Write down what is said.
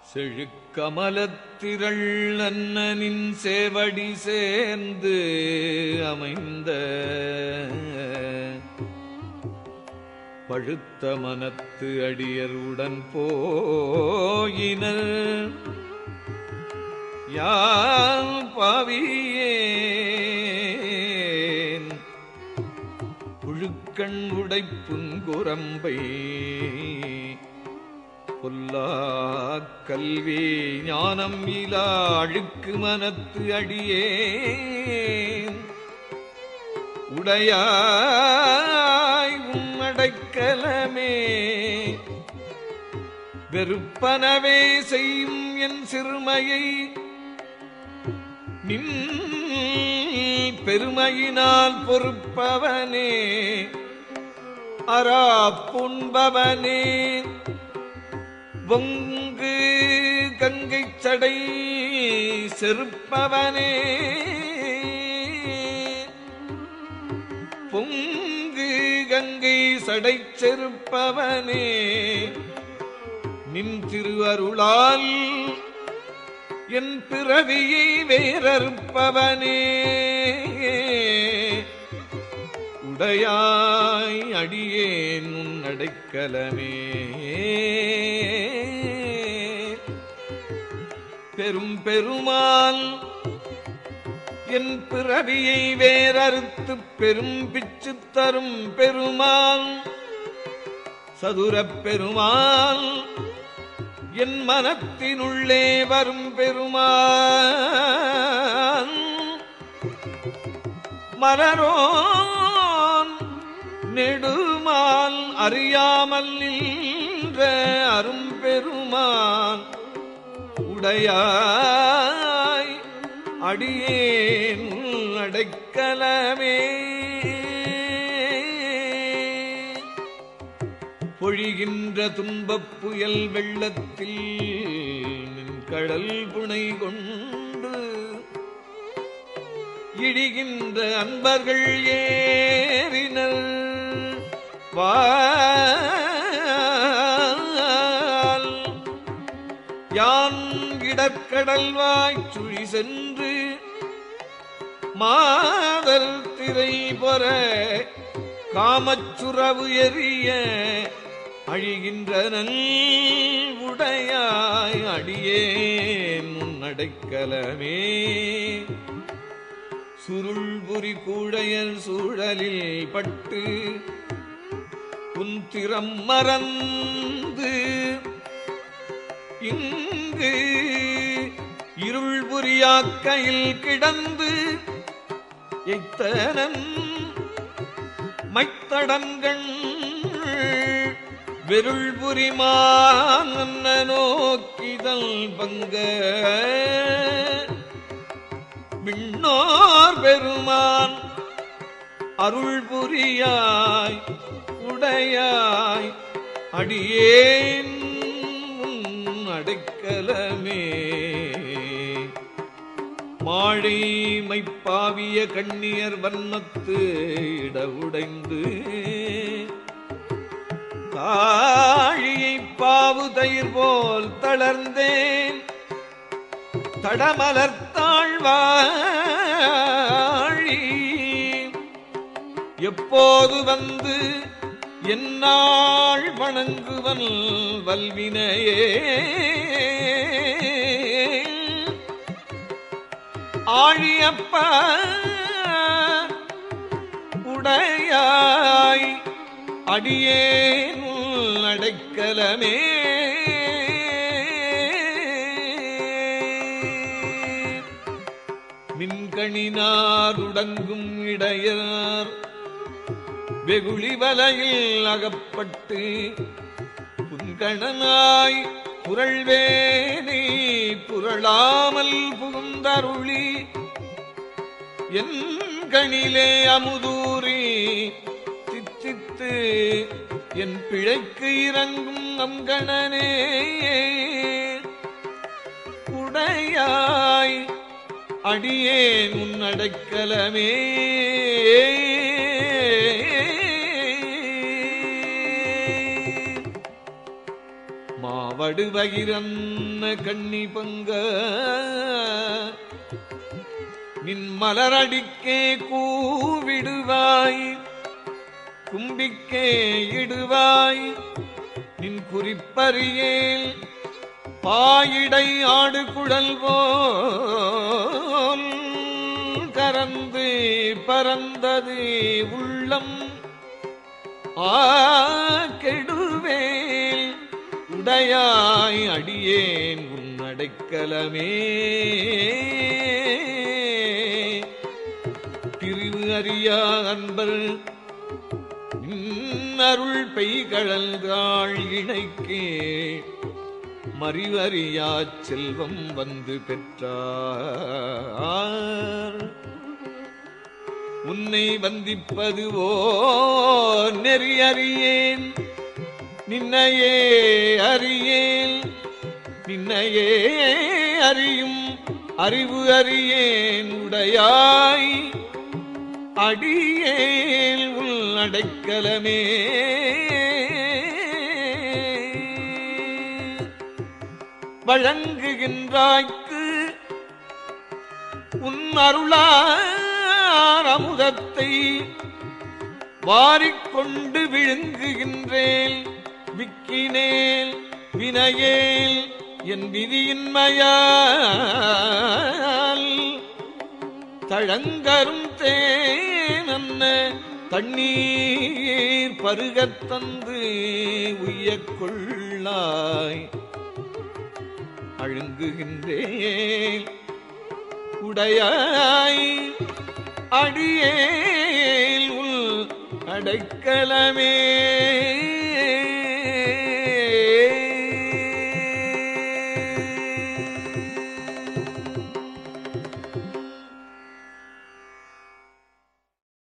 செழுக்கமலத்திரள் அன்னனின் சேவடி சேர்ந்து அமைந்த பழுத்த மனத்து அடியர் உடன் போயினர் யான் பாவியேன் புழுக்கண் உடைப்புங்குரம்பை பொல்லா கல்வி ஞானம் இலா அழுக்கு மனத்து அடியேன் உடையாய் உம்மடைக்கலமே வெறுப்பனவே செய்யும் என் சிறுமையை நின் பெருமையினால் பொறுப்பவனே அரா புண்பவனே பொங்கு கங்கை சடை செருப்பவனே பொங்கு கங்கை சடை செருப்பவனே நின் திருவருளால் என் பிறவியை வேறறுப்பவனே உடையாய் அடியேன் உன் அடைக்கலமே பெரும் பெருமான் என் பிறவியை வேறறுத்து பெரும் பிச்சு தரும் பெருமான் சதுரப் பெருமான் என் மனத்தினுள்ளே வரும் பெருமான் மலரோன் நெடுமால் அறியாமல் நின்ற அரும்பெருமான் உடையாய் அடியேன் அடைக்கலமே பொழிகின்ற துன்பப் புயல் வெள்ளத்தில் நின் கடல் புனை கொண்டு இடிகின்ற அன்பர்கள் ஏறினர் வால் யான் இடற்கடல் வாய்ச்சுழி சென்று மாதல் திரை பொற காமச்சுறவு எரிய அழிகின்றனன் உடையாய் அடியேன் முன்னடைக்கலமே சுருள்புரி கூழையர் சூழலில் பட்டு உன் திறம் மறந்து இங்கு இருள் புரியாக்கையில் கிடந்து எத்தனன் மைத்தடங்கண் வெருள் புரிமான் நோக்கிதல் பங்க விண்ணோர் பெருமான் அருள் புரியாய் உடையாய் அடியேன் உன் அடைக்கலமே மாழை மைப்பாவிய கண்ணியர் வண்ணத்து இடவுடைந்து காழியை பாவு தயிர் போல் தளர்ந்தேன் தடமலர்த்தாழ்வாழி எப்போது வந்து என்னாள் வணங்குவன் வல்வினையே ஆழியப்ப உடையாய் அடியேன் அடைக்கலமே மின்கணினாருடங்கும் இடையார் வெகுளி வலையில் அகப்பட்டு புன்கணனாய் புரள்வேனே புரளாமல் புகுந்தருளி என் கணிலே அமுதூரி சித்தித்து என் பிழைக்கு இறங்கும் நம் கணனே உடையாய் அடியேன் உன் அடைக்கலமே மாவடு பகிரன்ன கண்ணி பங்க நின் மலரடிக்கே கூவிடுவாய் கும்பிக்கே இடுவாய் நின் குறிப்பறியேல் பாயிடை ஆடு குழல் போல் கரந்து பறந்தது உள்ளம் ஆ கெடுவேல் உடையாய் அடியேன் உன் அடைக்கலமே பிரிவு அறியா அன்பர் அருள் பெய்கழல்காள் இணைக்கே மறிவறியா செல்வம் வந்து பெற்றார் உன்னை வந்திப்பதுவோ நெறி அறியேன் நின்னையே அறியேன் நின்னையே அறியும் அறிவு அறியேன் உடையாய் அடியேல் உள் அடைக்கலமே வழங்குகின்றாய்க்கு உன் அருளார் அமுதத்தை வாரிக்கொண்டு விழுங்குகின்றேன் விக்கினேல் வினையேல் என் விதியின்மையால் தழங்கரும் தேனன்ன தண்ணீர் பருகத் தந்து உய்யக் கொள்ளாய் அழுங்குகின்றேன் உடையாய் அடியேல் உள் அடைக்கலமே